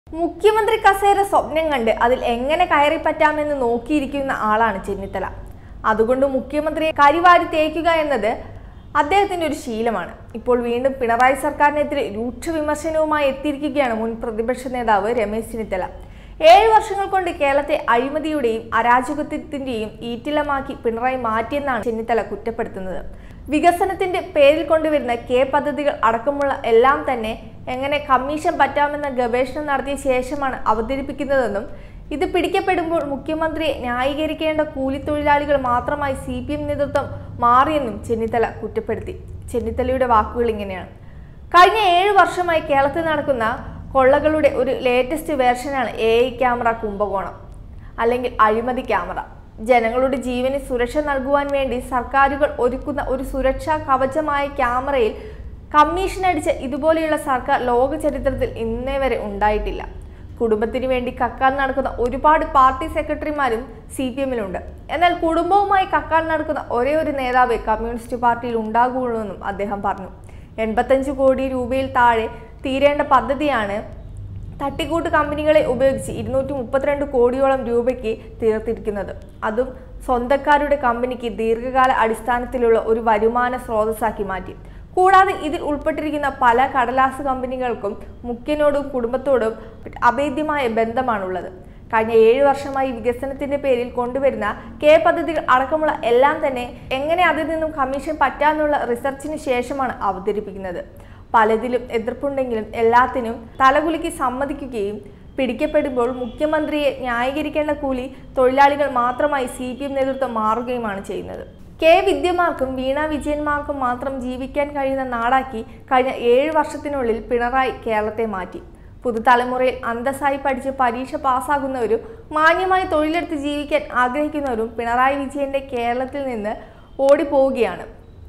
മുഖ്യമന്ത്രി കസേര സ്വപ്നം കണ്ട് അതിൽ എങ്ങനെ കയറി പറ്റാമെന്ന് നോക്കിയിരിക്കുന്ന ആളാണ് ചെന്നിത്തല അതുകൊണ്ട് മുഖ്യമന്ത്രിയെ കരിവാരി തേക്കുക എന്നത് അദ്ദേഹത്തിന്റെ ഒരു ശീലമാണ് ഇപ്പോൾ വീണ്ടും പിണറായി സർക്കാരിനെതിരെ രൂക്ഷ വിമർശനവുമായി എത്തിയിരിക്കുകയാണ് മുൻ പ്രതിപക്ഷ നേതാവ് രമേശ് ചെന്നിത്തല ഏഴ് വർഷങ്ങൾ കൊണ്ട് കേരളത്തെ അഴിമതിയുടെയും അരാജകത്വത്തിന്റെയും ഈറ്റിലമാക്കി പിണറായി മാറ്റിയെന്നാണ് ചെന്നിത്തല കുറ്റപ്പെടുത്തുന്നത് വികസനത്തിന്റെ പേരിൽ കൊണ്ടുവരുന്ന കെ പദ്ധതികൾ അടക്കമുള്ള എല്ലാം തന്നെ എങ്ങനെ കമ്മീഷൻ പറ്റാമെന്ന ഗവേഷണം നടത്തിയ ശേഷമാണ് അവതരിപ്പിക്കുന്നതെന്നും ഇത് പിടിക്കപ്പെടുമ്പോൾ മുഖ്യമന്ത്രിയെ ന്യായീകരിക്കേണ്ട കൂലിത്തൊഴിലാളികൾ മാത്രമായി സി പി എം നേതൃത്വം മാറിയെന്നും ചെന്നിത്തല കുറ്റപ്പെടുത്തി ചെന്നിത്തലയുടെ വാക്കുകൾ ഇങ്ങനെയാണ് കഴിഞ്ഞ ഏഴ് വർഷമായി കേരളത്തിൽ നടക്കുന്ന കൊള്ളകളുടെ ഒരു ലേറ്റസ്റ്റ് വേർഷനാണ് എ ഐ ക്യാമറ കുംഭകോണം അല്ലെങ്കിൽ അഴിമതി ക്യാമറ ജനങ്ങളുടെ ജീവന് സുരക്ഷ നൽകുവാൻ വേണ്ടി സർക്കാരുകൾ ഒരുക്കുന്ന ഒരു സുരക്ഷാ കവചമായ ക്യാമറയിൽ കമ്മീഷൻ അടിച്ച ഇതുപോലെയുള്ള സർക്കാർ ലോക ചരിത്രത്തിൽ ഇന്നേ വരെ ഉണ്ടായിട്ടില്ല കുടുംബത്തിന് വേണ്ടി കക്കാൻ നടക്കുന്ന ഒരുപാട് പാർട്ടി സെക്രട്ടറിമാരും സി പി എമ്മിലുണ്ട് എന്നാൽ കുടുംബവുമായി കക്കാൻ നടക്കുന്ന ഒരേ ഒരു നേതാവേ കമ്മ്യൂണിസ്റ്റ് പാർട്ടിയിൽ ഉണ്ടാകുള്ളൂ എന്നും അദ്ദേഹം പറഞ്ഞു എൺപത്തഞ്ച് കോടി രൂപയിൽ താഴെ തീരേണ്ട പദ്ധതിയാണ് തട്ടിക്കൂട്ട് കമ്പനികളെ ഉപയോഗിച്ച് ഇരുന്നൂറ്റി മുപ്പത്തിരണ്ട് കോടിയോളം രൂപയ്ക്ക് തീർത്തിരിക്കുന്നത് അതും സ്വന്തക്കാരുടെ കമ്പനിക്ക് ദീർഘകാല അടിസ്ഥാനത്തിലുള്ള ഒരു വരുമാന സ്രോതസ്സാക്കി മാറ്റി കൂടാതെ ഇതിൽ ഉൾപ്പെട്ടിരിക്കുന്ന പല കടലാസ് കമ്പനികൾക്കും മുഖ്യനോടും കുടുംബത്തോടും അഭേദ്യമായ ബന്ധമാണുള്ളത് കഴിഞ്ഞ ഏഴ് വർഷമായി വികസനത്തിന്റെ പേരിൽ കൊണ്ടുവരുന്ന കെ പദ്ധതികൾ അടക്കമുള്ള എല്ലാം തന്നെ എങ്ങനെ അതിൽ നിന്നും കമ്മീഷൻ പറ്റാനുള്ള റിസർച്ചിന് ശേഷമാണ് അവതരിപ്പിക്കുന്നത് പലതിലും എതിർപ്പുണ്ടെങ്കിലും എല്ലാത്തിനും തലകുലുക്കി സമ്മതിക്കുകയും പിടിക്കപ്പെടുമ്പോൾ മുഖ്യമന്ത്രിയെ ന്യായീകരിക്കേണ്ട കൂലി തൊഴിലാളികൾ മാത്രമായി സി പി എം നേതൃത്വം മാറുകയുമാണ് ചെയ്യുന്നത് കെ വിദ്യമാർക്കും വീണ വിജയന്മാർക്കും മാത്രം ജീവിക്കാൻ കഴിയുന്ന നാടാക്കി കഴിഞ്ഞ ഏഴ് വർഷത്തിനുള്ളിൽ പിണറായി കേരളത്തെ മാറ്റി പുതുതലമുറയിൽ അന്തസ്സായി പഠിച്ച് പരീക്ഷ പാസ്സാകുന്നവരും മാന്യമായി തൊഴിലെടുത്ത് ജീവിക്കാൻ ആഗ്രഹിക്കുന്നവരും പിണറായി വിജയന്റെ കേരളത്തിൽ നിന്ന് ഓടിപ്പോവുകയാണ്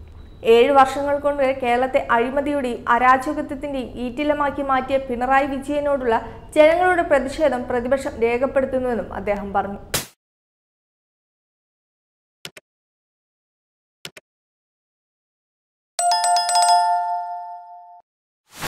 ഏഴ് വർഷങ്ങൾ കൊണ്ട് കേരളത്തെ അഴിമതിയുടെയും അരാജകത്വത്തിന്റെയും ഈറ്റിലമാക്കി മാറ്റിയ പിണറായി വിജയനോടുള്ള ജനങ്ങളുടെ പ്രതിഷേധം പ്രതിപക്ഷം രേഖപ്പെടുത്തുന്നുവെന്നും അദ്ദേഹം പറഞ്ഞു